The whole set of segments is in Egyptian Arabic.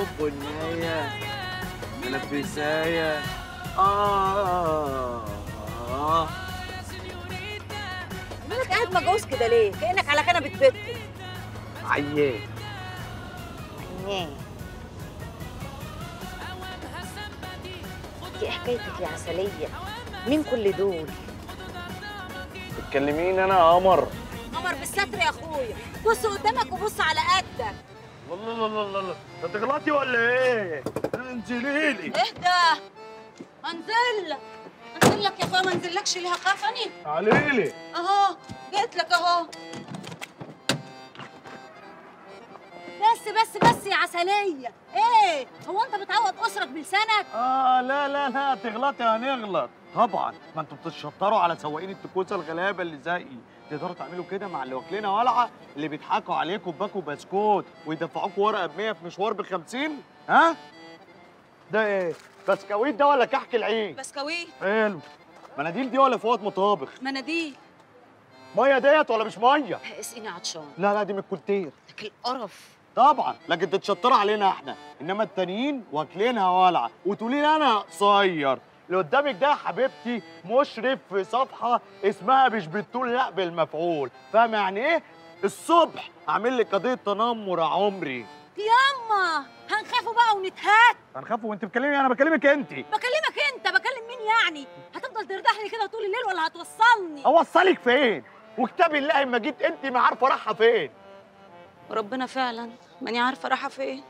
بنية ملبساية آه آه مالك قاعد مجوز كده ليه؟ كأنك على كنبة بيت عيان عينيه دي إيه حكايتك يا عسلية مين كل دول؟ بتكلمين أنا يا قمر قمر بالستر يا اخويا بص قدامك وبص على قدك الله الله الله الله انت تغلطي ولا ايه؟ انزلي لي اهدى انزل لك انزل لك يا اخويا ما انزلكش ليها خافني تعالي لي اهو جيت لك اهو بس بس بس يا عسلية ايه هو انت بتعوض اسرك بلسانك اه لا لا لا تغلطي هنغلط طبعا ما انتوا بتتشطروا على سواقين التكوسه الغلابه اللي زيي تقدروا تعملوا كده مع اللي واكلين ولعه اللي بيضحكوا عليكم باكوا بسكوت ويدفعوكوا ورقه ب 100 في مشوار ب 50 ها ده ايه بسكويت ده ولا كحك العين بسكويت حلو مناديل دي ولا فوط مطابخ مناديل ميه ديت ولا مش ميه اسقيني عطشان لا لا دي من الكولتير لك القرف طبعا لكن تتشطروا علينا احنا انما التانيين واكلينها ولعه وتقولي لي انا قصير اللي قدامك ده يا حبيبتي مشرف في صفحه اسمها مش بالطول لا بالمفعول فاهمه يعني ايه الصبح اعمل لك قضيه تنمر يا عمري ياما هنخافوا بقى ونتهات هنخاف وانت بتكلمي انا بكلمك انت بكلمك انت بكلم مين يعني هتفضل تردح لي كده طول الليل ولا هتوصلني اوصلك فين وكتاب الله اما جيت انت ما عارفه رايحه فين وربنا فعلا ماني عارفه رايحه فين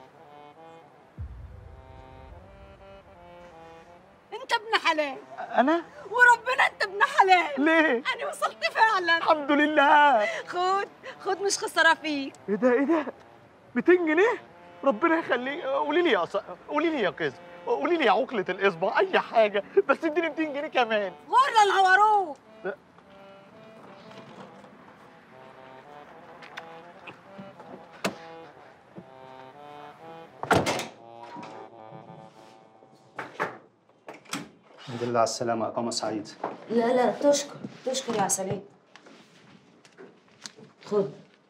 انت ابن حلال انا وربنا انت ابن حلال ليه انا وصلت فعلا الحمد لله خد خد مش خساره فيك ايه ده ايه ده 200 جنيه ربنا يخليك قولي لي يا ص... قولي لي يا قز قولي لي يا عقلة الإصبع أي حاجة بس اديني 200 جنيه كمان غرة الهواروك الحمد لله على السلامة إقامة سعيدة لا لا تشكر تشكر يا عسلية خد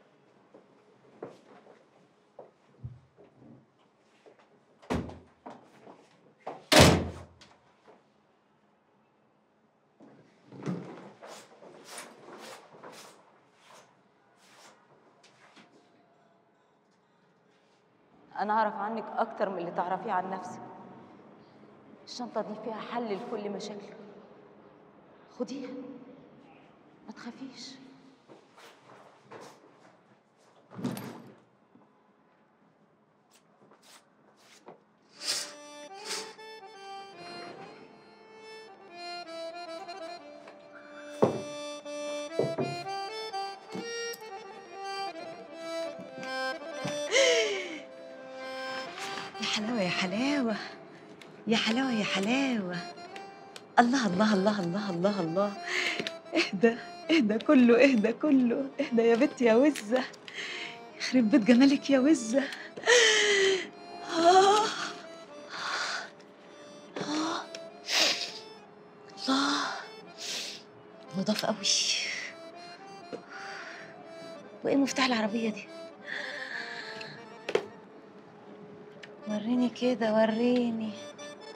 أنا أعرف عنك أكتر من اللي تعرفيه عن نفسك الشنطة دي فيها حل لكل مشاكلك خديها ما تخافيش يا حلاوة يا حلاوة يا حلاوة يا حلاوة الله الله الله الله الله الله اهدى اهدى كله اهدى كله اهدى يا بنت يا وزة يخرب بيت جمالك يا وزة آه. آه. الله نضاف قوي وايه مفتاح العربية دي وريني كده وريني